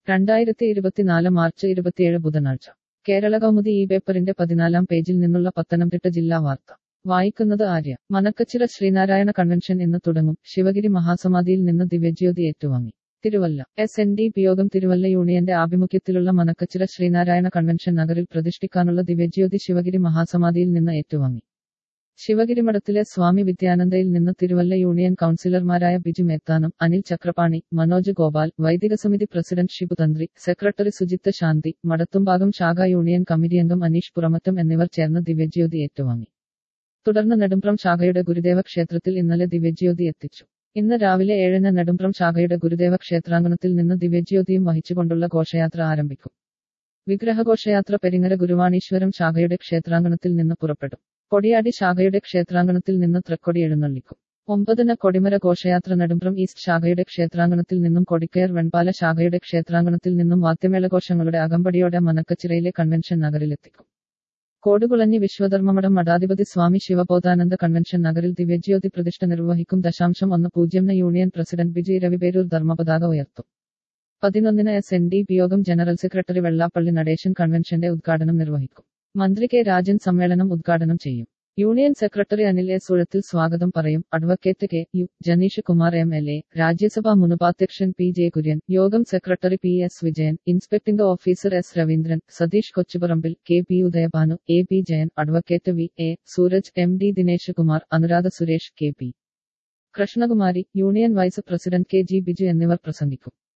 രണ്ടായിരത്തി ഇരുപത്തിനാല് മാർച്ച് ഇരുപത്തിയേഴ് ബുധനാഴ്ച കേരള കൗമുദി ഈ പേപ്പറിന്റെ പതിനാലാം പേജിൽ നിന്നുള്ള പത്തനംതിട്ട ജില്ലാ വാർത്ത വായിക്കുന്നത് ആര്യ മനക്കച്ചിറ ശ്രീനാരായണ കൺവെൻഷൻ ഇന്ന് തുടങ്ങും ശിവഗിരി മഹാസമാധിയിൽ നിന്ന് ദിവ്യജ്യോതി ഏറ്റുവാങ്ങി Thiruvalla S N D P യോഗം തിരുവല്ല യൂണിയന്റെ ആഭിമുഖ്യത്തിലുള്ള മനക്കച്ചിറ ശ്രീനാരായണ കൺവെൻഷൻ നഗറിൽ പ്രതിഷ്ഠിക്കാനുള്ള ദിവ്യജ്യോതി ശിവഗിരി മഹാസമാധിയിൽ നിന്ന് ഏറ്റുവാങ്ങി ശിവഗിരി മഠത്തിലെ സ്വാമി വിദ്യാനന്ദയിൽ നിന്ന് തിരുവല്ല യൂണിയൻ കൗൺസിലർമാരായ ബിജു മേത്താനം അനിൽ ചക്രപാണി മനോജ് ഗോപാൽ വൈദിക സമിതി പ്രസിഡന്റ് ഷിബുതന്ത്രി സെക്രട്ടറി സുജിത്ത് ശാന്തി മടത്തുംഭാഗം ശാഖ യൂണിയൻ കമ്മിറ്റി അംഗം അനീഷ് പുറമറ്റം എന്നിവർ ചേർന്ന് ദിവ്യജ്യോതി ഏറ്റുവാങ്ങി തുടർന്ന് നെടുമ്പ്രം ശാഖയുടെ ഗുരുദേവ ക്ഷേത്രത്തിൽ ഇന്നലെ ദിവ്യജ്യോതി എത്തിച്ചു ഇന്ന് രാവിലെ ഏഴിന് നെടുമ്പ്രം ശാഖയുടെ ഗുരുദേവ ക്ഷേത്രാങ്കണത്തിൽ നിന്ന് ദിവ്യജ്യോതിയും വഹിച്ചുകൊണ്ടുള്ള ഘോഷയാത്ര ആരംഭിക്കും വിഗ്രഹഘോഷയാത്ര പെരിങ്ങര ഗുരുവാണീശ്വരം ശാഖയുടെ ക്ഷേത്രാങ്കണത്തിൽ നിന്ന് പുറപ്പെടും കൊടിയാടി ശാഖയുടെ ക്ഷേത്രാങ്കണത്തിൽ നിന്ന് തൃക്കൊടി എഴുന്നള്ളിക്കും ഒമ്പതിന് കൊടിമര ഘോഷയാത്ര നെടുമ്പ്രം ഈസ്റ്റ് ശാഖയുടെ ക്ഷേത്രാങ്കണത്തിൽ നിന്നും കൊടിക്കയർ വെൺപാല ശാഖയുടെ ക്ഷേത്രാങ്കണത്തിൽ നിന്നും വാദ്യമേളഘോഷങ്ങളുടെ അകമ്പടിയോടെ മനക്കച്ചിറയിലെ കൺവെൻഷൻ നഗറിലെത്തിക്കും കോടുകുളഞ്ഞി വിശ്വധർമ്മമഠം മഠാധിപതി സ്വാമി ശിവബോധാനന്ദ കൺവെൻഷൻ നഗറിൽ ദിവ്യജ്യോതി പ്രതിഷ്ഠ നിർവഹിക്കും ദശാംശം ഒന്ന് പൂജ്യം യൂണിയൻ പ്രസിഡന്റ് വിജയ് രവിപേരൂർ ധർമ്മപതാക ഉയർത്തും പതിനൊന്നിന് എസ് എൻ ഡി പി യോഗം ജനറൽ സെക്രട്ടറി വെള്ളാപ്പള്ളി നടേശൻ കൺവെൻഷന്റെ ഉദ്ഘാടനം നിർവഹിക്കും മന്ത്രി കെ രാജൻ സമ്മേളനം ഉദ്ഘാടനം ചെയ്യും union secretary Anil S Suzhathil സ്വാഗതം പറയും advocate K U Janeesh Kumar M L A Rajya Sabha മുൻ ഉപാധ്യക്ഷൻ പി ജെ കുര്യൻ യോഗം secretary P S Vijayan inspecting officer S Raveendran Satheesh Kochuparambil K P Udayabhanu A P Jayan advocate V A Sooraj M D Dinesh Kumar Anuradha Suresh K P Krishnakumari union vice president K G Biju എന്നിവർ പ്രസംഗിക്കും